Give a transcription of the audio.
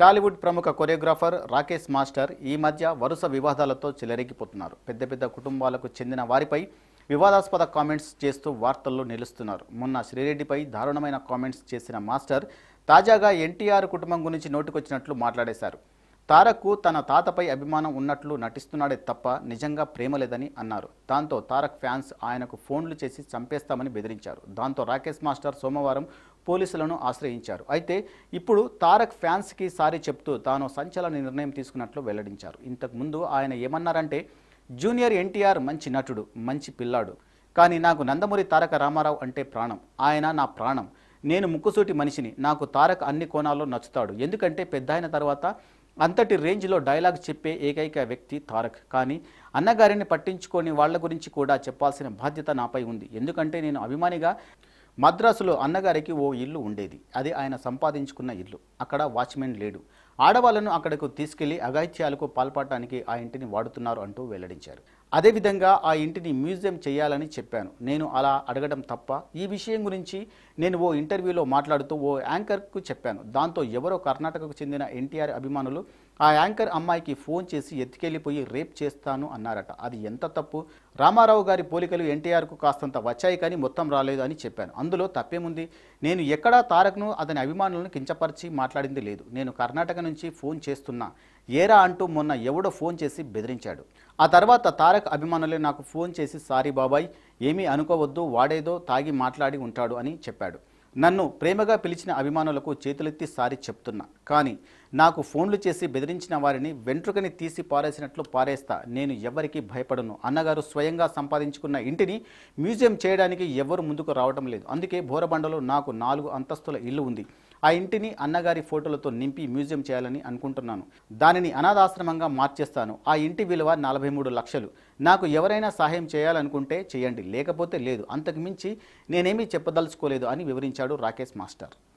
టాలీవుడ్ ప్రముఖ choreographer Rakesh master ఈ మధ్య వరుస వివాదాలతో చెలరేగిపోతున్నారు పెద్ద పెద్ద కుటుంబాలకు చెందిన వారిపై వివాదాస్పద కామెంట్స్ చేస్తూ వార్తల్లో నిలుస్తున్నారు మొన్న శ్రీరెడ్డిపై దారుణమైన కామెంట్స్ చేసిన మాస్టర్ తాజాగా ఎన్టీఆర్ కుటుంబం గురించి నోటికొచ్చినట్లు మాట్లాడేశారు తారక్కు తన తాతపై అభిమానం ఉన్నట్లు నటిస్తున్నాడే తప్ప నిజంగా ప్రేమ లేదని అన్నారు దాంతో తారక్ ఫ్యాన్స్ ఆయనకు ఫోన్లు చేసి చంపేస్తామని బెదిరించారు దాంతో రాకేష్ మాస్టర్ సోమవారం పోలీసులను ఆశ్రయించారు అయితే ఇప్పుడు తారక్ ఫ్యాన్స్కి సారీ చెప్తూ తాను సంచలన నిర్ణయం తీసుకున్నట్లు వెల్లడించారు ఇంతకు ముందు ఆయన ఏమన్నారంటే జూనియర్ ఎన్టీఆర్ మంచి నటుడు మంచి పిల్లాడు కానీ నాకు నందమూరి తారక రామారావు అంటే ప్రాణం ఆయన నా ప్రాణం నేను ముక్కుసూటి మనిషిని నాకు తారక్ అన్ని కోణాల్లో నచ్చుతాడు ఎందుకంటే పెద్ద అయిన తర్వాత అంతటి రేంజ్లో డైలాగ్ చెప్పే ఏకైక వ్యక్తి తారక్ కానీ అన్నగారిని పట్టించుకొని వాళ్ళ గురించి కూడా చెప్పాల్సిన బాధ్యత నాపై ఉంది ఎందుకంటే నేను అభిమానిగా మద్రాసులో అన్నగారికి ఓ ఇల్లు ఉండేది అది ఆయన సంపాదించుకున్న ఇల్లు అక్కడ వాచ్మెన్ లేడు ఆడవాళ్లను అక్కడకు తీసుకెళ్లి అఘాయిత్యాలకు పాల్పడటానికి ఆ ఇంటిని వాడుతున్నారు అంటూ వెల్లడించారు అదేవిధంగా ఆ ఇంటిని మ్యూజియం చేయాలని చెప్పాను నేను అలా అడగడం తప్ప ఈ విషయం గురించి నేను ఓ ఇంటర్వ్యూలో మాట్లాడుతూ ఓ యాంకర్కు చెప్పాను దాంతో ఎవరో కర్ణాటకకు చెందిన ఎన్టీఆర్ అభిమానులు ఆ యాంకర్ అమ్మాయికి ఫోన్ చేసి ఎత్తుకెళ్ళిపోయి రేప్ చేస్తాను అన్నారట అది ఎంత తప్పు రామారావు గారి పోలికలు ఎన్టీఆర్కు కాస్తంత వచ్చాయి కానీ మొత్తం రాలేదు అని చెప్పాను అందులో తప్పేముంది నేను ఎక్కడా తారక్ను అతని అభిమానులను కించపరిచి మాట్లాడింది లేదు నేను కర్ణాటక నుంచి ఫోన్ చేస్తున్నా ఏరా అంటూ మొన్న ఎవడో ఫోన్ చేసి బెదిరించాడు ఆ తర్వాత తారక్ అభిమానులే నాకు ఫోన్ చేసి సారీ బాబాయ్ ఏమీ అనుకోవద్దు వాడేదో తాగి మాట్లాడి ఉంటాడు అని చెప్పాడు నన్ను ప్రేమగా పిలిచిన అభిమానులకు చేతులెత్తి సారి చెప్తున్నా కానీ నాకు ఫోన్లు చేసి బెదిరించిన వారిని వెంట్రుకని తీసి పారేసినట్లు పారేస్తా నేను ఎవరికి భయపడను అన్నగారు స్వయంగా సంపాదించుకున్న ఇంటిని మ్యూజియం చేయడానికి ఎవరు ముందుకు రావడం లేదు అందుకే బోరబండలో నాకు నాలుగు అంతస్తుల ఇల్లు ఉంది ఆ ఇంటిని అన్నగారి ఫోటోలతో నింపి మ్యూజియం చేయాలని అనుకుంటున్నాను దానిని అనాథాశ్రమంగా మార్చేస్తాను ఆ ఇంటి విలువ నలభై మూడు లక్షలు నాకు ఎవరైనా సహాయం చేయాలనుకుంటే చేయండి లేకపోతే లేదు అంతకు మించి నేనేమీ చెప్పదలుచుకోలేదు అని వివరించాడు రాకేష్ మాస్టర్